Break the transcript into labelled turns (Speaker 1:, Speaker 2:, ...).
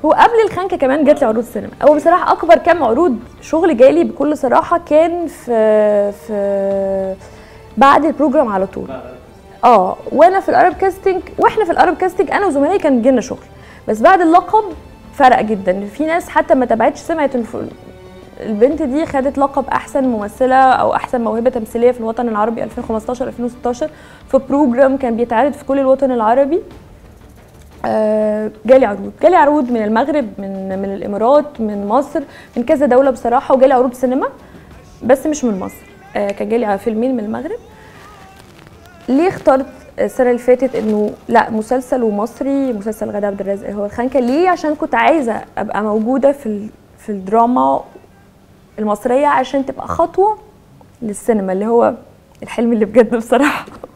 Speaker 1: هو قبل الخنكه كمان جات لي عروض سينما هو بصراحه اكبر كام عروض شغل جالي بكل صراحه كان في في بعد البروجرام على طول اه وانا في الارب كاستنج واحنا في الارب كاستنج انا وزملائي كان جينا شغل بس بعد اللقب فرق جدا في ناس حتى ما تابعتش سمعت ان ف- البنت دي خدت لقب احسن ممثله او احسن موهبه تمثيليه في الوطن العربي 2015 2016 في بروجرام كان بيتعرض في كل الوطن العربي آه، جالي عروض جالي عروض من المغرب من من الامارات من مصر من كذا دوله بصراحه وجالي عروض سينما بس مش من مصر آه، كان جالي فيلمين من المغرب ليه اخترت السنه اللي فاتت انه لا مسلسل ومصري مسلسل غادة عبد الرازق هو الخنكه ليه عشان كنت عايزه ابقى موجوده في ال- في الدراما المصريه عشان تبقى خطوه للسينما اللي هو الحلم اللي بجد بصراحه